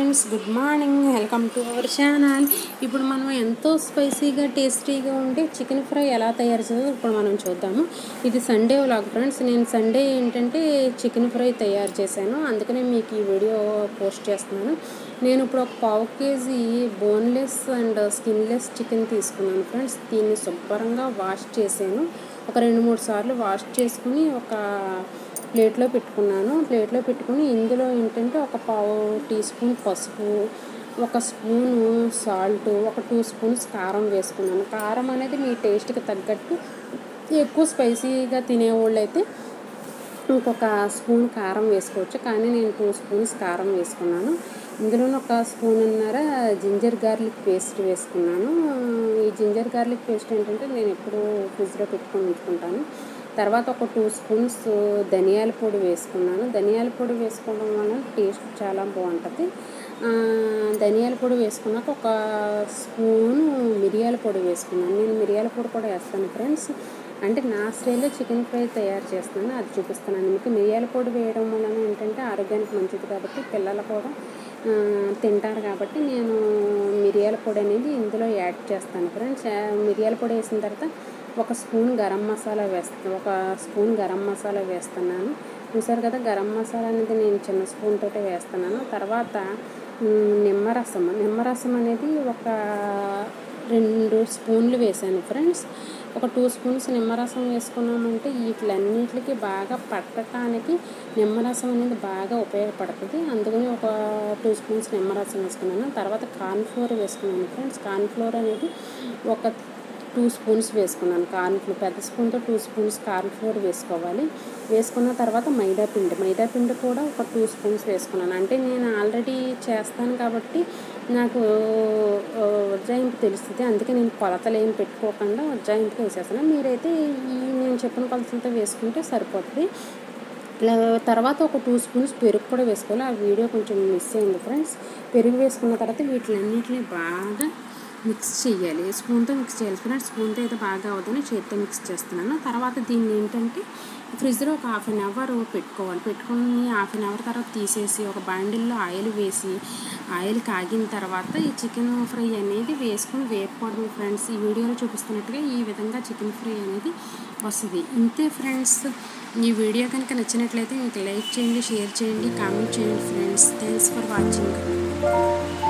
friends good morning welcome to our channel ఇప్పుడు మనం ఎంతో స్పైసీగా టేస్టీగా ఉండే చికెన్ ఫ్రై ఎలా తయారు చేయాలో ఇప్పుడు మనం చూద్దాము ఇది సండే వ్లాగ్ ఫ్రెండ్స్ నేను సండే ఏంటంటే చికెన్ ఫ్రై తయారు చేశాను అందుకనే మీకు ఈ వీడియో పోస్ట్ చేస్తున్నాను నేను ఇప్పుడు ఒక పావు KG boneless and skinless chicken తీసుకున్నాను ఫ్రెండ్స్ దీన్ని శుభ్రంగా వాష్ చేశాను ఒక రెండు మూడు సార్లు వాష్ చేసుకుని ఒక ప్లేట్లో పెట్టుకున్నాను ప్లేట్లో పెట్టుకుని ఇందులో ఏంటంటే ఒక పావు టీ స్పూన్ పసుపు ఒక స్పూను సాల్ట్ ఒక టూ స్పూన్స్ కారం వేసుకున్నాను కారం అనేది మీ టేస్ట్కి తగ్గట్టు ఎక్కువ స్పైసీగా తినేవాళ్ళు అయితే ఇంకొక స్పూన్ కారం వేసుకోవచ్చు కానీ నేను టూ స్పూన్స్ కారం వేసుకున్నాను ఇందులో ఒక స్పూన్ ఉన్నర జింజర్ గార్లిక్ పేస్ట్ వేసుకున్నాను ఈ జింజర్ గార్లిక్ పేస్ట్ ఏంటంటే నేను ఎప్పుడు ఫ్రిడ్జ్లో పెట్టుకొని ఉంచుకుంటాను తర్వాత ఒక టూ స్పూన్స్ ధనియాల పొడి వేసుకున్నాను ధనియాల పొడి వేసుకోవడం వల్ల టేస్ట్ చాలా బాగుంటుంది ధనియాల పొడి వేసుకున్నాక ఒక స్పూను మిరియాల పొడి వేసుకున్నాను నేను మిరియాల పొడి కూడా వేస్తాను ఫ్రెండ్స్ అంటే నా స్టైల్లో చికెన్ ఫ్రై తయారు చేస్తున్నాను అది చూపిస్తున్నాను మీకు మిరియాల పొడి వేయడం వలన ఏంటంటే ఆరోగ్యానికి మంచిది కాబట్టి పిల్లలు కూడా తింటారు కాబట్టి నేను మిరియాల పొడి అనేది ఇందులో యాడ్ చేస్తాను ఫ్రెండ్స్ మిరియాల పొడి వేసిన తర్వాత ఒక స్పూన్ గరం మసాలా వేస్తాను ఒక స్పూన్ గరం మసాలా వేస్తున్నాను చూసారు కదా గరం మసాలా అనేది నేను చిన్న స్పూన్ తోటే వేస్తున్నాను తర్వాత నిమ్మరసం నిమ్మరసం అనేది ఒక రెండు స్పూన్లు వేసాను ఫ్రెండ్స్ ఒక టూ స్పూన్స్ నిమ్మరసం వేసుకున్నామంటే వీటిలన్నిటికి బాగా పట్టడానికి నిమ్మరసం అనేది బాగా ఉపయోగపడుతుంది అందుకని ఒక టూ స్పూన్స్ నిమ్మరసం వేసుకున్నాను తర్వాత కార్న్ఫ్లోర్ వేసుకున్నాను ఫ్రెండ్స్ కార్న్ఫ్లోర్ అనేది ఒక టూ స్పూన్స్ వేసుకున్నాను కార్న్ ఫ్లోర్ పెద్ద స్పూన్తో టూ స్పూన్స్ కార్న్ ఫ్లోర్ వేసుకోవాలి వేసుకున్న తర్వాత మైదా పిండి మైదా పిండి కూడా ఒక టూ స్పూన్స్ వేసుకున్నాను అంటే నేను ఆల్రెడీ చేస్తాను కాబట్టి నాకు ఉజ్జాయింపు తెలుస్తుంది అందుకే నేను కొలతలు ఏం పెట్టుకోకుండా ఉజ్జాయింపుగా వేసేస్తాను మీరైతే ఈ నేను చెప్పిన కొలతలతో వేసుకుంటే సరిపోతుంది తర్వాత ఒక టూ స్పూన్స్ పెరుగు కూడా వేసుకోవాలి ఆ వీడియో కొంచెం మిస్ అయింది ఫ్రెండ్స్ పెరుగు వేసుకున్న తర్వాత వీటిలన్నిటిని బాగా మిక్స్ చేయాలి స్పూన్తో మిక్స్ చేయాలి ఫ్రెండ్స్ స్పూన్తో అయితే బాగా అవుతుంది చేతితో మిక్స్ చేస్తున్నాను తర్వాత దీన్ని ఏంటంటే ఫ్రిడ్జ్లో ఒక హాఫ్ అన్ అవర్ పెట్టుకోవాలి పెట్టుకుని హాఫ్ అన్ అవర్ తర్వాత తీసేసి ఒక బాండిల్లో ఆయిల్ వేసి ఆయిల్ కాగిన తర్వాత ఈ చికెన్ ఫ్రై అనేది వేసుకొని వేపుకోవడం ఫ్రెండ్స్ ఈ వీడియోలో చూపిస్తున్నట్టుగా ఈ విధంగా చికెన్ ఫ్రై అనేది వస్తుంది ఇంతే ఫ్రెండ్స్ ఈ వీడియో కనుక నచ్చినట్లయితే మీకు లైక్ చేయండి షేర్ చేయండి కామెంట్ చేయండి ఫ్రెండ్స్ థ్యాంక్స్ ఫర్ వాచింగ్